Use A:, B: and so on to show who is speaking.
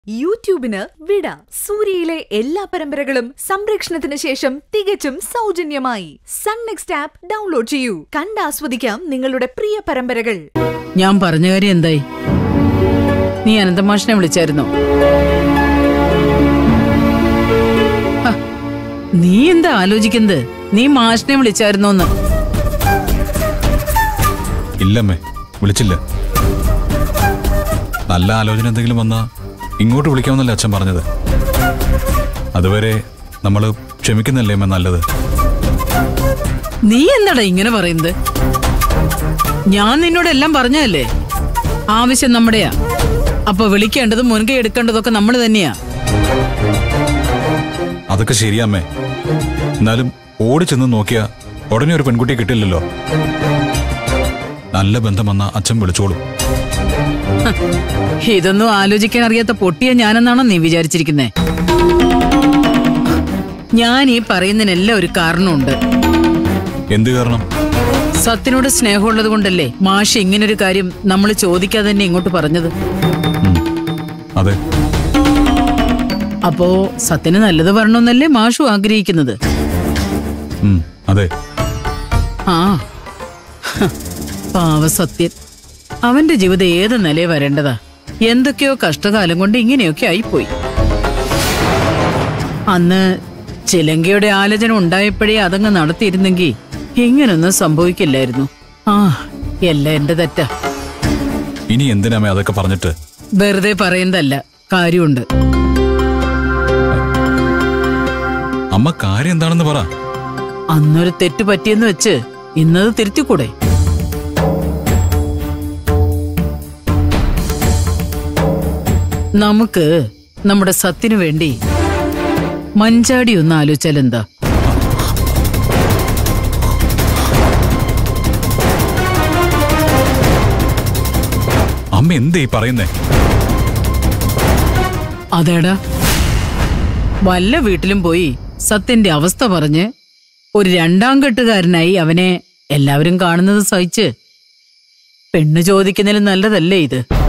A: യൂട്യൂബിന് വിട സൂര്യയിലെ എല്ലാ പരമ്പരകളും സംരക്ഷണത്തിന് ശേഷം തികച്ചും സൗജന്യമായി സൺ നെക്സ്റ്റ് ആപ്പ് ഡൗൺലോഡ് ചെയ്യൂ കണ്ടാസ്വദിക്കാം നിങ്ങളുടെ പ്രിയ പരമ്പരകൾ
B: ഞാൻ പറഞ്ഞ കാര്യം എന്തായി നീ അനന്തമാഷിനെ വിളിച്ചായിരുന്നോ ഹ, നീ എന്താ ആലോചിക്കുന്നത് നീ മാഷിനെ വിളിച്ചായിരുന്നോന്ന്
C: ഇല്ലമ്മേ വിളിച്ചില്ല നല്ല ആലോചന എന്തെങ്കിലും വന്നാ ഇങ്ങോട്ട് വിളിക്കാമെന്നല്ലേ അച്ഛൻ പറഞ്ഞത് അതുവരെ നമ്മൾ ക്ഷമിക്കുന്നല്ലേ അമ്മ നല്ലത്
B: നീ എന്താടാ ഇങ്ങനെ പറയുന്നത് ഞാൻ നിന്നോട് എല്ലാം പറഞ്ഞതല്ലേ ആവശ്യം നമ്മുടെയാ അപ്പൊ വിളിക്കേണ്ടതും മുൻകൈ എടുക്കേണ്ടതൊക്കെ നമ്മൾ തന്നെയാ
C: അതൊക്കെ ശരിയാമ്മേ എന്നാലും ഓടി ചെന്ന് നോക്കിയാ ഉടനെ ഒരു പെൺകുട്ടിയെ കിട്ടില്ലല്ലോ നല്ല ബന്ധം വന്ന അച്ഛൻ വിളിച്ചോളും
B: ഇതൊന്നും ആലോചിക്കാൻ അറിയാത്ത പൊട്ടിയ ഞാനെന്നാണോ നീ വിചാരിച്ചിരിക്കുന്നേ ഞാൻ ഈ പറയുന്നതിനെല്ലാം ഒരു കാരണമുണ്ട്
C: എന്ത് കാരണം
B: സത്തിനോട് സ്നേഹമുള്ളത് കൊണ്ടല്ലേ മാഷ് ഇങ്ങനൊരു കാര്യം നമ്മൾ ചോദിക്കാതെ തന്നെ ഇങ്ങോട്ട് പറഞ്ഞത്
C: ഉം. അതെ
B: അപ്പോ സത്തിന് നല്ലത് വരണമെന്നല്ലേ മാഷു ആഗ്രഹിക്കുന്നത്
C: ഉം, അതെ
B: ആ ഹ, പാവ സത്യൻ അവന്റെ ജീവിതം ഏത് നിലയെ വരേണ്ടതാ എന്തൊക്കെയോ കഷ്ടകാലം കൊണ്ട് ഇങ്ങനെയൊക്കെ ആയിപ്പോയി അന്ന് ചിലങ്കയുടെ ആലോചന ഉണ്ടായപ്പോഴേ അതങ്ങ് നടത്തിയിരുന്നെങ്കിൽ ഇങ്ങനൊന്നും സംഭവിക്കില്ലായിരുന്നു ആ എല്ലാം എന്റെ തെറ്റാ
C: ഇനി എന്തിനാമേ അതൊക്കെ പറഞ്ഞിട്ട്
B: വെറുതെ പറയുന്നതല്ല കാര്യമുണ്ട്
C: അമ്മ കാര്യം എന്താണെന്ന് പറ
B: അന്നൊരു തെറ്റ് പറ്റിയെന്ന് വെച്ച് ഇന്നത് തിരുത്തിക്കൂടെ നമുക്ക് നമ്മുടെ സത്തിനു വേണ്ടി മഞ്ചാടി ഒന്ന് ആലോചിച്ചാൽ എന്താ
C: അമ്മ എന്തേ ഈ പറയുന്നേ
B: അതേടാ വല്ല വീട്ടിലും പോയി സത്യന്റെ അവസ്ഥ പറഞ്ഞ് ഒരു രണ്ടാം കെട്ടുകാരനായി അവനെ എല്ലാവരും കാണുന്നത് സഹിച്ച് പെണ്ണ് ചോദിക്കുന്നതിലും നല്ലതല്ലേ ഇത്